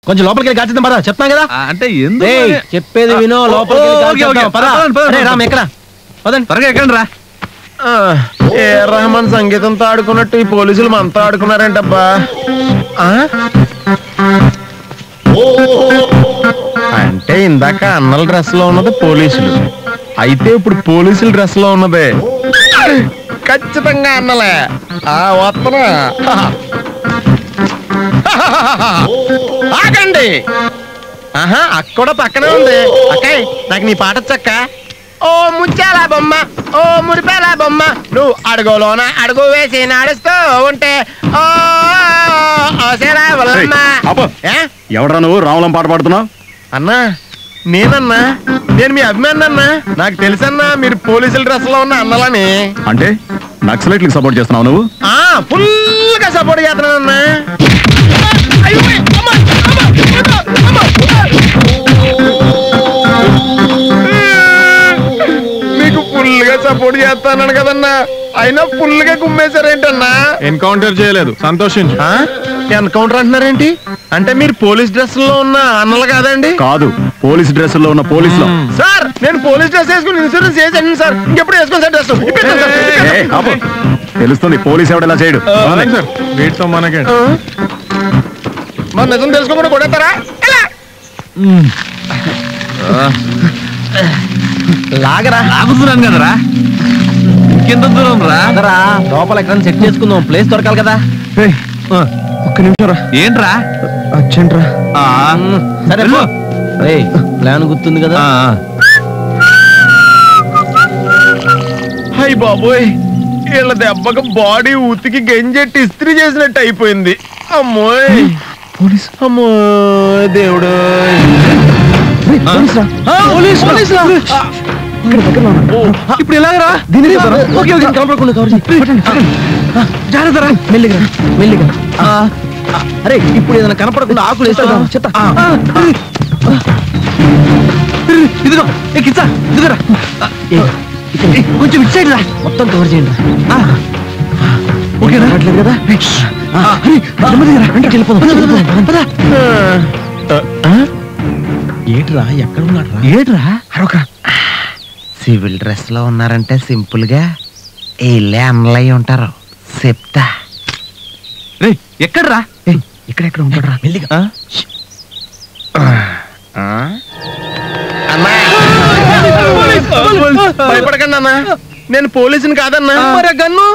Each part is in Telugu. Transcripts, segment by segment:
కొంచెం లోపలికి వెళ్ళి కాల్చేద్దాం పదా చెప్తాం కదా ఆ, అంటే ఎందుకు ఏయ్, మరి? చెప్పేది వినో ఆ, లోపలికి వెళ్ళి ఓ, ఓకే, కాల్చేద్దాం. ఓకే. పద. పదండి, పదండి, అరే, రామ్ పదండి. ఎక్కడ పదండి త్వరగా ఎక్కండి రా ఏ రహమాన్ సంగీతంతో ఆడుకున్నట్టు ఈ పోలీసులు మనతో ఆడుకున్నారంటబ్బా ఆ? అంటే ఇందాక అన్నల డ్రెస్ లో ఉన్నది పోలీసులు అయితే ఇప్పుడు పోలీసుల డ్రెస్ లో ఉన్నది ఖచ్చితంగా అన్నలే ఆ వస్తున్నా ఆగండి ఆహా అక్కడ పక్కనే ఉంది అక్కయ్ నాకు నీ పాట చక్క ఓ ముచ్చాల బొమ్మ ఓ మురిపాల బొమ్మ నువ్వు అడుగులోన అడుగు వేసి నడుస్తూ ఉంటే ఓ ఓసేలా వల్లమ్మ. ఆపు. ఏ? ఎవడ్రా నువ్వు రాములం పాట పాడుతున్నావు అన్నా నేనన్నా నేను మీ అభిమాని అన్నా నాకు తెలుసన్నా మీరు పోలీసుల డ్రెస్ లో ఉన్న అన్నలని అంటే నక్సలైట్లకు సపోర్ట్ చేస్తున్నావు నువ్వు ఆ ఫుల్ గా సపోర్ట్ చేస్తున్నానన్నా అయ్యో, అమ్మ, అమ్మ, అమ్మ, అమ్మ. మీకు ఫుల్ గా సపోర్ట్ చేస్తానని కదన్నా అయినా ఫుల్ గా గుమ్మేశారేంటన్నా ఎన్కౌంటర్ చేయలేదు సంతోషించు ఆ? ఎన్కౌంటర్ అంటున్నారేంటి అంటే మీరు పోలీస్ డ్రెస్ లో ఉన్న అన్నలు కాదండి కాదు పోలీస్ డ్రెస్సుల్లో ఉన్న పోలీసులో సార్ నేను పోలీస్ డ్రెస్ వేసుకుని ఇన్సూరెన్స్ చేసాను సార్ ఇంకెప్పుడు వేసుకోండి సార్ డ్రెస్ ఇప్పేస్తాను సార్. ఏ, ఆపు. తెలుస్తుంది పోలీస్ ఎవడెలా చేయడు అలాగే సార్ వీటితో మనకేంటి ఆ? మరి నిజం తెలుసుకోకుండా కొడతారా లాగరా లాగుతున్నాను కదరా ఇంకెంత దూరం రా అదరా లోపల ఎక్కడ సెట్ చేసుకుందాం ప్లేస్ దొరకాలి కదా ఒక్క నిమిషం రా ఏంట్రా అర్జెంట్ రా ఆ, సరే వెళ్ళు. రేయ్ ప్లాన్ గుర్తుంది కదా ఆ, ఆ. హై బాబోయ్ వీళ్ళ దెబ్బకు బాడీ ఉతికి గంజెట్టి ఇస్త్రీ చేసినట్టు అయిపోయింది అమ్మోయ్ పోలీస్ అమ్మో దేవుడు ఇప్పుడు ఎలాగరా దీని ఓకే ఓకే కనపడకుండా కవర్ చేయి జాగ్రత్త రా మెల్లిగా మెల్లిగా ఆ, ఆ, అరే ఇప్పుడు ఏదైనా కనపడకుండా ఆకులు వేస్తా చెత్త ఆ, ఇదిగో ఏ కిచ్చా ఇదిగోరా ఆ, ఏ, ఇక్కడ, ఏ, కొంచెం ఇటు సైడ్ రా మొత్తం కవర్ చేయండి రా. ఆ, ఓకేనా అట్లేదు కదా ఆ, హరి, నెమ్మదిగా రా, వెంటనే వెళ్ళిపోదాం. వెళ్ళిపోదాం, పద. ఏట్రా ఎక్కడ ఉన్నాడు రా ఏంట్రా అరొక సివిల్ డ్రెస్ లో ఉన్నారంటే సింపుల్ గా వీళ్ళే అన్నలయ్యి ఉంటారు చెప్తా రే ఎక్కడ్రా ఇక్కడెక్కడ ఉంటాడు రా మెల్లిగా అన్నా భయపడకండి అన్నా నేను పోలీసుని కాదన్నా మరి గన్ను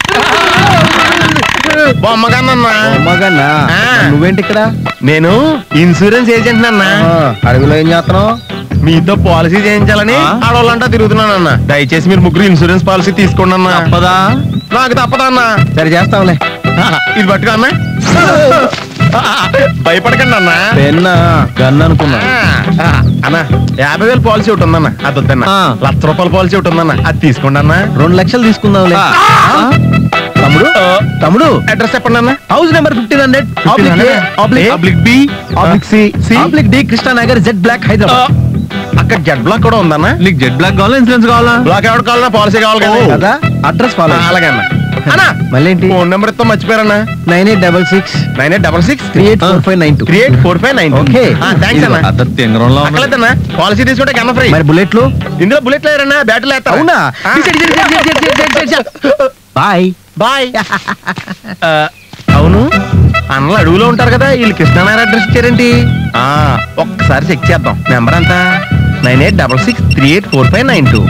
బొమ్మగానన్నా మగన్నా ఆ. నువ్వేంటి ఇక్కడ నేను ఇన్సూరెన్స్ ఏజెంట్ అన్నా అడుగులో ఏం చేస్తున్నావు మీతో పాలసీ చేయించాలని ఆ? ఆడవాళ్ళంటా తిరుగుతున్నానన్న దయచేసి మీరు ముగ్గురు ఇన్సూరెన్స్ పాలసీ తీసుకోండి అన్న తప్పదా నాకు తప్పదన్నా సరే చేస్తాంలే ఇది పట్టుకో అన్న భయపడకండి అన్న పెన్నా గన్ అనుకున్నా ఆ, అన్న యాభై వేల పాలసీ ఒకటి ఉందన్న అది వద్దన్న ఆ. లక్ష రూపాయల పాలసీ ఒకటి ఉందన్న అది తీసుకోండి అన్న రెండు లక్షలు తీసుకుందాంలే ఆ. ఆ? తమ్ముడు తమ్ముడు అడ్రస్ చెప్పండి అన్న house number fifteen hundred 1500? Public B oblique C C? Oblique D Krishnanagar Z block Hyderabad అక్కడ జెడ్ బ్లాక్ కూడా ఉందన్న నీకు జెడ్ బ్లాక్ కావాలా ఇన్సూరెన్స్ కావాలా బ్లాక్ ఎవరు కావాలన్నా పాలసీ కావాలి కదా కదా అడ్రస్ ఫాలో ఆ, అలాగే అన్న అన్న మళ్ళీ ఏంటి ఫోన్ నెంబర్ ఇస్తాం మర్చిపోయారన్న nine eight double six nine eight double six three eight four five nine two three eight four five nine Okay. Thanks అన్న అద్దరు తెంగరంలో ఉన్నది. అక్కలేదన్నా పాలసీ తీసుకుంటే కన్నా ఫ్రీ మరి బుల్లెట్లు ఇందులో బుల్లెట్ లేరన్నా బ్యాటరీ లేస్తారు అవునా బాయ్ బాయ్ అవును అన్నలు అడవులో ఉంటారు కదా వీళ్ళు కృష్ణానగర్ అడ్రస్ ఇచ్చారేంటి ఆ, ఒక్కసారి చెక్ చేద్దాం నెంబర్ అంతా nine eight double six three eight four five nine two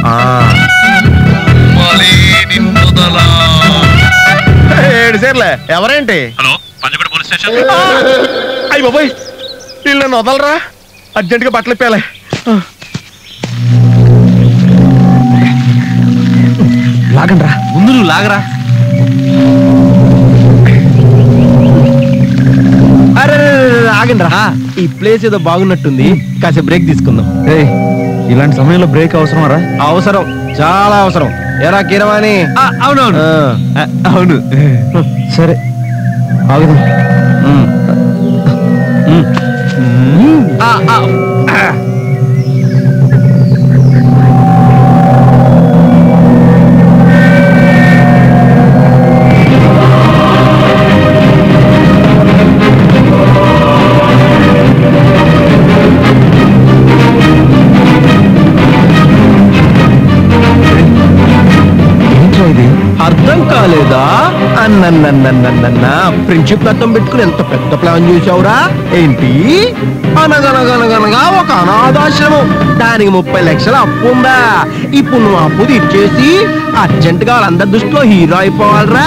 ఏడు సార్లే ఎవరేంటి హలో పంచగడ పోలీస్ స్టేషన్ అయ్యి బాబోయ్ వీళ్ళు నన్ను వదలరా అర్జెంటుగా బట్టలు ఇప్పేయాలి లాగండి రా ముందు నువ్వు లాగరా అరే ఆగండి రా ఈ ప్లేస్ ఏదో బాగున్నట్టుంది కాసేపు బ్రేక్ తీసుకుందాం ఇలాంటి సమయంలో బ్రేక్ అవసరం రా అవసరం చాలా అవసరం ఎరా కీరవాణి ఆ, అవునవును ఆ, ఆ, అవును సరే ఆగుదాం ఉమ్. ఆ, ఆ, అన్నన్నన్నన్నన్న ఫ్రెండ్షిప్ అర్థం పెట్టుకుని ఎంత పెద్ద ప్లాన్ చూసావురా ఏంటి అనగనగనగనగా ఒక అనాథాశ్రమం దానికి ముప్పై లక్షల అప్పు ఉందా ఇప్పుడు నువ్వు అప్పు తీర్చేసి అర్జెంట్ గా వాళ్ళందరి దృష్టిలో హీరో అయిపోవాలరా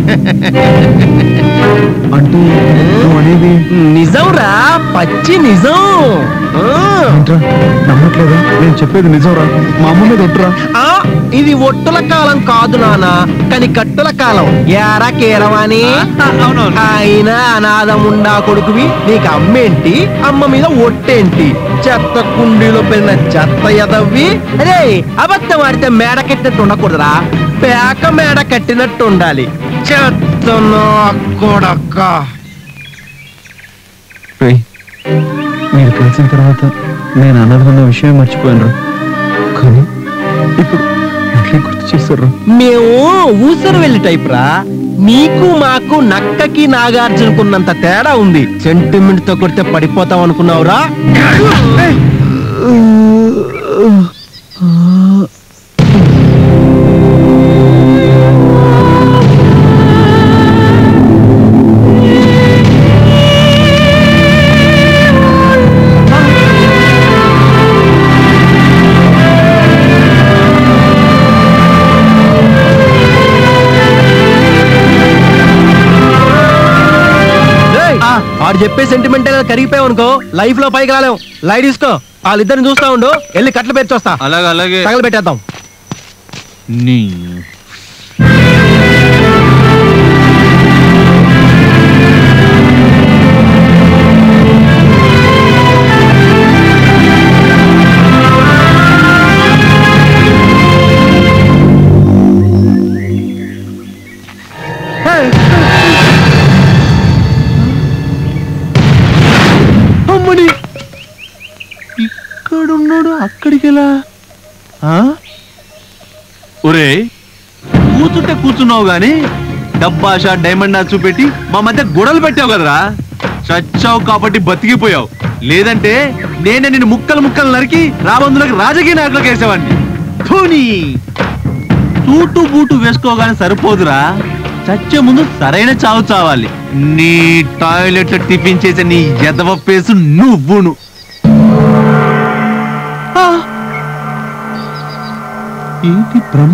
అంటే నువ్వు అనేది నిజంరా పచ్చి నిజం ఆ. ఏంట్రా నమ్మట్లేదా నేను చెప్పేది నిజంరా మా అమ్మ మీద ఒట్టురా ఆ ఇది ఒట్టుల కాలం కాదు నాన్న కానీ కట్టుల కాలం ఏరా కేరవాణి అవునవును. ఆయన అనాథముండా కొడుకువి నీకు అమ్మేంటి అమ్మ మీద ఒట్టేంటి చెత్త కుండీలో పెరిగిన చెత్త ఎదవ్వి అరే అబద్ధం ఆడితే మేడ కట్టినట్టు ఉండకూడదురా పేక మేడ కట్టినట్టు ఉండాలి చెత్త నా కొడక్క రేయ్, మీరు కలిసిన తర్వాత నేను అన్నదన్న విషయం మర్చిపోయాను కానీ ఇప్పుడు ఎట్లా గుర్తు చేస్తారు మేము ఊసరు వెళ్ళి టైప్ రా నీకు మాకు నక్కకి నాగార్జునకున్నంత తేడా ఉంది సెంటిమెంట్ తో కొడితే పడిపోతాం అనుకున్నావురా రేయ్, ఆడు చెప్పే సెంటిమెంట్ కరిగిపోయావు అనుకో లైఫ్ లో పైకి రాలేం లైట్ తీసుకో వాళ్ళిద్దరిని చూస్తా ఉండు వెళ్ళి కట్లు పెట్టి వస్తా అలాగే అలాగే తగలు పెట్టేద్దాం నీ అమ్మని ఇక్కడున్నాడు అక్కడికి ఎలా ఒరే కూర్చుంటే కూర్చున్నావు గాని డబ్బాష డైమండ్ ఆశ చూపెట్టి మా మధ్య గొడవలు పెట్టావు కదరా చచ్చావు కాబట్టి బతికిపోయావు లేదంటే నేనే నిన్ను ముక్కలు ముక్కలు నరికి రాబందులకు రాజకీయ నాయకులకు వేసేవాడిని ధోని సూటు బూటు వేసుకోగానే సరిపోదురా చచ్చే ముందు సరైన చావు చావాలి నీ టాయిలెట్ టిఫిన్ చేసే నీ ఎదవ పేసు నువ్వును ఆ! ఏంటి భ్రమ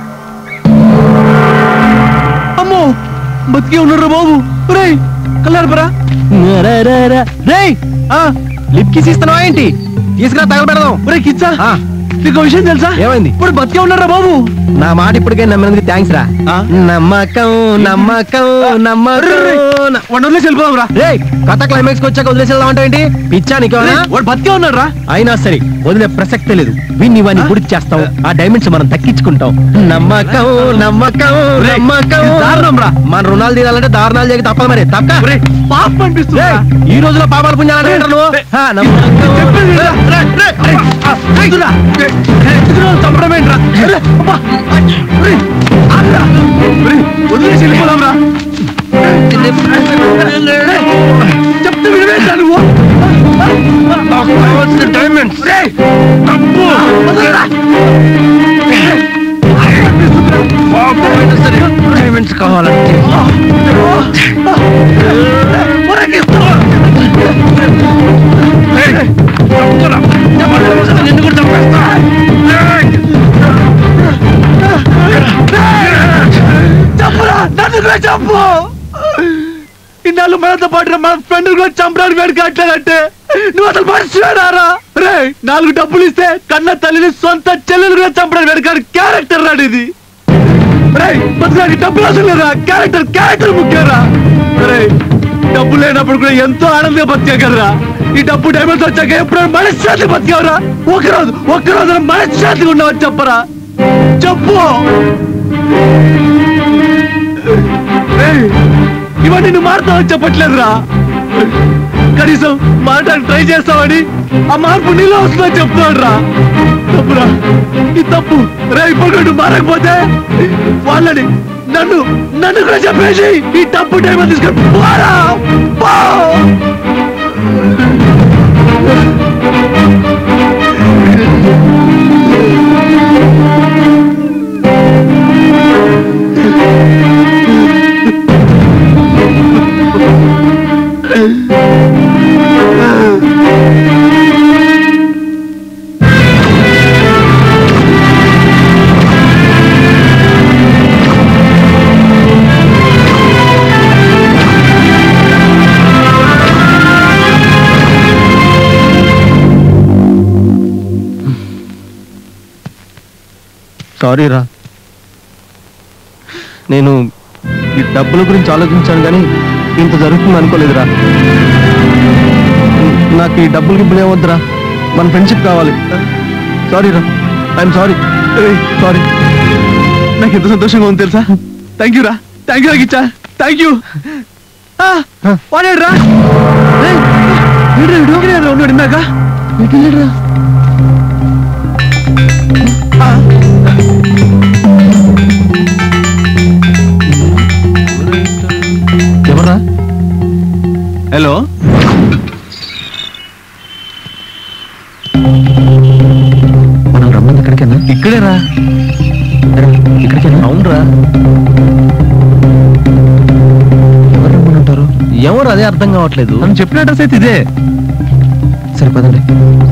అమ్మో బతికే ఉన్నాడు బాబు రేయ్ కల్లారపరా రేయ్ లిప్ కిస్ ఇస్తున్నావా ఏంటి తీసుకురా తగలు పెడదాం ఒరే కిచ్చా ఆ, నీకు ఒక విషయం తెలుసా ఏమైంది? ఇప్పుడు బతికే ఉన్నారా బాబు నా మాట ఇప్పటికే నమ్మినందుకు థ్యాంక్స్ రా ఆ? నమ్మకం నమ్మకం నమ్మకం న- వన్ వెళ్ళిపోదాం రా రేయ్ కథ క్లైమాక్స్ వచ్చాక వదిలేసి వెళ్దాం అంటే ఏంటి పిచ్చా నీకు వాడు బతికే ఉన్నాడు రా అయినా సరే వదిలే ప్రసక్తే లేదు విన్ని వాడిని గుర్తు చేస్తాం ఆ డైమండ్స్ మనం దక్కించుకుంటాం నమ్మకం నమ్మకం రేయ్, నమ్మకం ఇది దారుణం రా. మన రుణాలు తీరాలంటే దారుణాలు చేసి తప్పదు మరి తప్పక ఒరేయ్, పాపం అనిపిస్తుంది రేయ్, ఈ రోజులో పాపాలు పుణ్యాలంటే ఏంట్రా నువ్వు రేయ్, హా, నమ్మకం. చెప్పేది వినరా? రేయ్, రేయ్, రేయ్, ఆ, రేయ్. చంపడమేంట్రా వదిలేసి వెళ్ళిపోదాం రా చెప్తే వినవేంట్రా నువ్వు నాకు కావాల్సిన డైమండ్స్ రేయ్, తప్పు. వదలరా. పాపమైనా సరే డైమండ్స్ కావాలంటే ఊరేగిస్తావా? రేయ్, చంపుతున్నా. జబర్దస్త్ నిన్ను కూడా చంపేస్తా. రేయ్. చంపురా నన్ను కూడా చంపు ఇన్నాళ్ళు మనతో పాటు మన ఫ్రెండ్ కూడా చంపడానికి వేడుక అట్లాగంటే నువ్వు అసలు మర్చిపోయారా రే నాలుగు డబ్బులు ఇస్తే కన్న తల్లిని సొంత చెల్లెలు కూడా చంపడానికి వేడుక క్యారెక్టర్ రాడు ఇది రే బతుకానికి డబ్బులు అవసరం లేదా క్యారెక్టర్ క్యారెక్టర్ ముఖ్యరా రే డబ్బు లేనప్పుడు కూడా ఎంతో ఆనందంగా బతికా కదరా ఈ డబ్బు డైమండ్స్ వచ్చాక ఎప్పుడైనా మనశ్శాంతి బతికావరా ఒకరోజు ఒక్కరోజు మనశ్శాంతిగా ఉన్నావని చెప్పరా చెప్పు ఏయ్, ఇవన్నీ నువ్వు మారుతావని చెప్పట్లేదురా కనీసం మారడానికి ట్రై చేస్తావని ఆ మార్పు నీలో వస్తుందని చెప్తున్నాడు రా తప్పురా ఈ తప్పు రే ఇప్పుడు నువ్వు మారకపోతే వాళ్ళని నన్ను నన్ను కూడా చెప్పేసి ఈ తప్పు టైం తీసుకొని పోరా పో సారీ రా నేను ఈ డబ్బుల గురించి ఆలోచించాను కానీ ఇంత జరుగుతుంది అనుకోలేదురా నాకు ఈ డబ్బులు గిబ్బులు ఏమొద్దురా మన ఫ్రెండ్షిప్ కావాలి సారీ రా ఐఎమ్ సారీ సారీ నాకు ఎంత సంతోషంగా ఉంది తెలుసా థ్యాంక్ యూ రా థ్యాంక్ యూ ఇచ్చా థ్యాంక్ యూ వాడాడు రా ఉన్నాడు ఇందాక రా ఎవరా హలో మనం రమ్మంది ఇక్కడికేనా ఇక్కడేరా అరే, ఇక్కడికేనా అవునరా ఎవరు రమ్మని ఉంటారు ఎవరు అదే అర్థం కావట్లేదు నన్ను చెప్పిన అడ్రస్ అయితే ఇదే సరే పదండి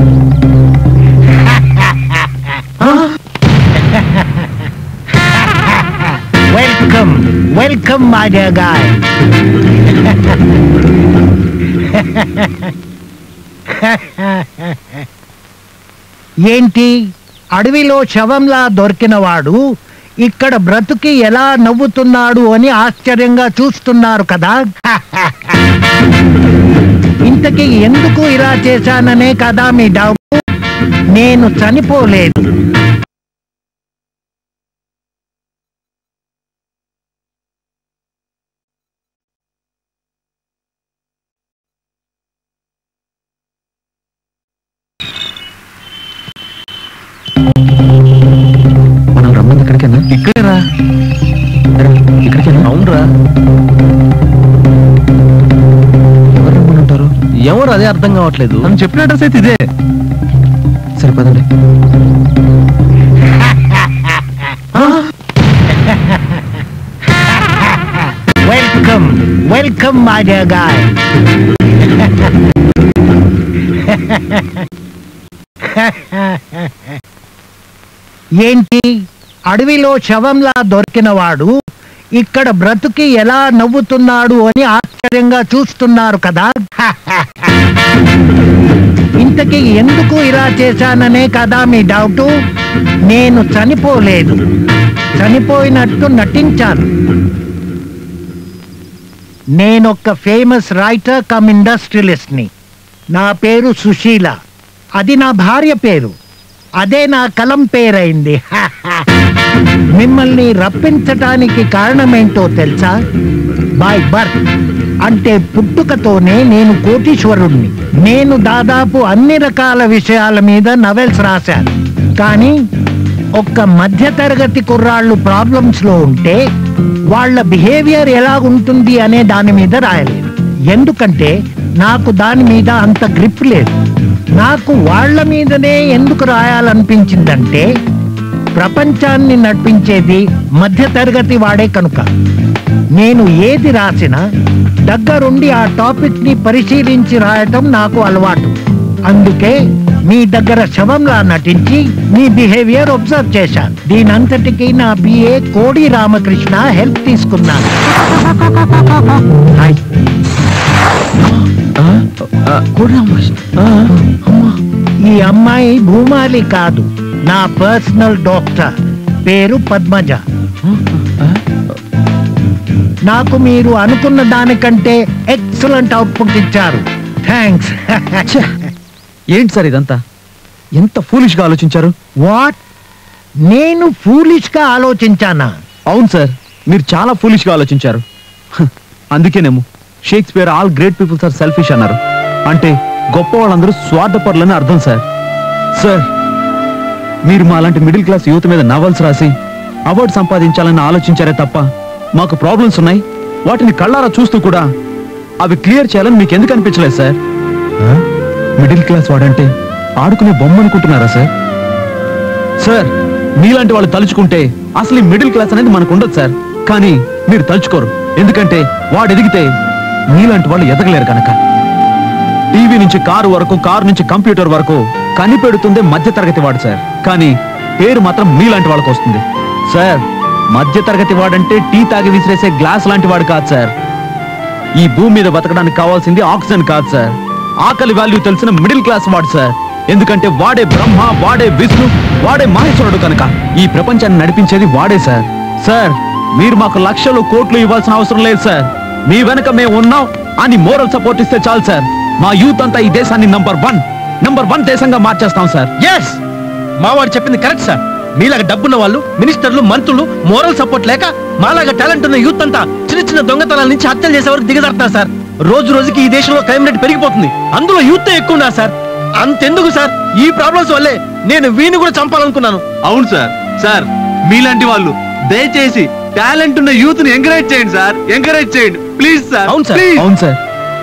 welcome welcome my dear guy ఏంటి అడవిలో శవంలా దొరికినవాడు ఇక్కడ బ్రతుకి ఎలా నవ్వుతున్నాడు అని ఆశ్చర్యంగా చూస్తున్నారు కదా ఇంతకీ ఎందుకు ఇలా చేశాననే కదా మీ డౌట్ నేను చనిపోలేదు మనం రమ్మంది ఇక్కడికేనా ఇక్కడేరా అరే, ఇక్కడికేనా అవునరా ఎవరు రమ్మని ఉంటారు ఎవరు అదే అర్థం కావట్లేదు నన్ను చెప్పిన అడ్రస్ అయితే ఇదే సరే పదండి welcome welcome my dear guy ఏంటి అడవిలో శవంలా దొరికినవాడు ఇక్కడ బ్రతుకి ఎలా నవ్వుతున్నాడు అని ఆశ్చర్యంగా చూస్తున్నారు కదా ఇంతకీ ఎందుకు ఇలా చేశాననే కదా మీ డౌట్ నేను చనిపోలేదు చనిపోయినట్టు నటించాను నేనొక ఫేమస్ రైటర్ కమ్ ఇండస్ట్రియలిస్ట్ ని నా పేరు సుశీల అది నా భార్య పేరు అదే నా కలం పేరైంది మిమ్మల్ని రప్పించటానికి కారణమేంటో తెలుసా బై బర్త్ అంటే పుట్టుకతోనే నేను కోటీశ్వరుణ్ణి నేను దాదాపు అన్ని రకాల విషయాల మీద నవెల్స్ రాశాను కానీ ఒక్క మధ్యతరగతి కుర్రాళ్ళు ప్రాబ్లమ్స్ లో ఉంటే వాళ్ళ బిహేవియర్ ఎలా ఉంటుంది అనే దాని మీద రాయలేదు ఎందుకంటే నాకు దాని మీద అంత గ్రిప్ లేదు నాకు వాళ్ళ మీదనే ఎందుకు రాయాలనిపించిందంటే ప్రపంచాన్ని నడిపించేది మధ్యతరగతి వాడే కనుక నేను ఏది రాసినా దగ్గరుండి ఆ టాపిక్ ని పరిశీలించి రాయటం నాకు అలవాటు అందుకే మీ దగ్గర శవంలా నటించి మీ బిహేవియర్ అబ్జర్వ్ చేశాను దీనంతటికి నా బిఏ కోడి రామకృష్ణ హెల్ప్ తీసుకున్నాను హాయ్ ఈ అమ్మాయి భూమాలి కాదు నా పర్సనల్ డాక్టర్ పేరు పద్మజ నాకు మీరు అనుకున్న దానికంటే ఎక్సలెంట్ అవుట్పుట్ ఇచ్చారు థ్యాంక్స్ ఛే! ఏంటి సార్ ఇదంతా ఎంత ఫూలిష్ గా ఆలోచించారు వాట్ నేను ఫూలిష్ గా ఆలోచించానా అవును సార్ మీరు చాలా ఫూలిష్ గా ఆలోచించారు హ, అందుకేనేమో Shakespeare all great peoples are selfish అన్నారు అంటే గొప్ప వాళ్ళందరూ స్వార్థపరులని అర్థం సార్ సార్ మీరు మా లాంటి మిడిల్ క్లాస్ యూత్ మీద నవల్స్ రాసి అవార్డు సంపాదించాలని ఆలోచించారే తప్ప మాకు ప్రాబ్లమ్స్ ఉన్నాయి వాటిని కళ్ళారా చూస్తూ కూడా అవి క్లియర్ చేయాలని మీకు ఎందుకు అనిపించలేదు సార్ మిడిల్ క్లాస్ వాడంటే ఆడుకునే బొమ్మ అనుకుంటున్నారా సార్ సార్ మీలాంటి వాళ్ళు తలుచుకుంటే అసలు ఈ మిడిల్ క్లాస్ అనేది మనకు ఉండదు సార్ కానీ మీరు తలుచుకోరు ఎందుకంటే వాడు ఎదిగితే మీలాంటి వాళ్ళు ఎదగలేరు కనుక టీవీ నుంచి కారు వరకు కారు నుంచి కంప్యూటర్ వరకు కనిపెడుతుందే మధ్య తరగతి వాడు సార్ కానీ పేరు మాత్రం మీలాంటి వాళ్ళకి వస్తుంది సార్ మధ్య తరగతి వాడంటే టీ తాగి విసిరేసే గ్లాస్ లాంటి వాడు కాదు సార్ ఈ భూమి మీద బతకడానికి కావాల్సింది ఆక్సిజన్ కాదు సార్ ఆకలి వాల్యూ తెలిసిన మిడిల్ క్లాస్ వాడు సార్ ఎందుకంటే వాడే బ్రహ్మ వాడే విష్ణు వాడే మహేశ్వరుడు కనుక ఈ ప్రపంచాన్ని నడిపించేది వాడే సార్ సార్ మీరు మాకు లక్షలు కోట్లు ఇవ్వాల్సిన అవసరం లేదు సార్ మీ వెనక మేము ఉన్నాం అని మోరల్ సపోర్ట్ ఇస్తే చాలు సార్ మా యూత్ అంతా ఈ దేశాన్ని నంబర్ వన్ నంబర్ వన్ దేశంగా మార్చేస్తాం సార్ ఎస్ మావాడు చెప్పింది కరెక్ట్ సార్ మీలాగా డబ్బున్న వాళ్ళు మినిస్టర్లు మంత్రులు మోరల్ సపోర్ట్ లేక మాలాగా టాలెంట్ ఉన్న యూత్ అంతా చిన్న చిన్న దొంగతనాల నుంచి హత్యలు చేసే వరకు దిగజారుతున్నారు సార్ రోజు రోజుకి ఈ దేశంలో క్రైమ్ రేట్ పెరిగిపోతుంది అందులో యూత్ ఎక్కువ ఉన్నారు సార్ అంతెందుకు సార్ ఈ ప్రాబ్లమ్స్ వల్లే నేను వీణి కూడా చంపాలనుకున్నాను అవును సార్ సార్ మీలాంటి వాళ్ళు దయచేసి టాలెంట్ ఉన్న యూత్ ని ఎంకరేజ్ చేయండి సార్ ఎంకరేజ్ చేయండి ప్లీజ్ సార్ అవును సార్. ప్లీజ్ అవును సార్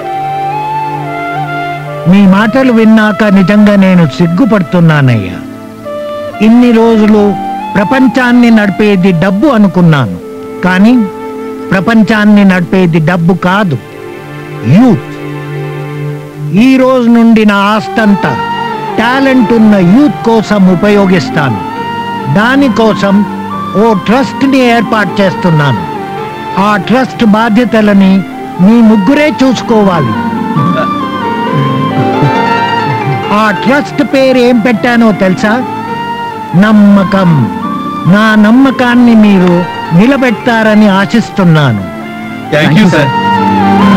మీ మాటలు విన్నాక నిజంగా నేను సిగ్గుపడుతున్నానయ్యా ఇన్ని రోజులు ప్రపంచాన్ని నడిపేది డబ్బు అనుకున్నాను కానీ ప్రపంచాన్ని నడిపేది డబ్బు కాదు యూత్ ఈ రోజు నుండి నా ఆస్తంతా టాలెంట్ ఉన్న యూత్ కోసం ఉపయోగిస్తాను దానికోసం ఓ ట్రస్ట్ని ఏర్పాటు చేస్తున్నాను ఆ ట్రస్ట్ బాధ్యతలని మీ ముగ్గురే చూసుకోవాలి ఆ ట్రస్ట్ పేరు ఏం పెట్టానో తెలుసా నమ్మకం నా నమ్మకాన్ని మీరు నిలబెడతారని ఆశిస్తున్నాను థ్యాంక్ యూ సార్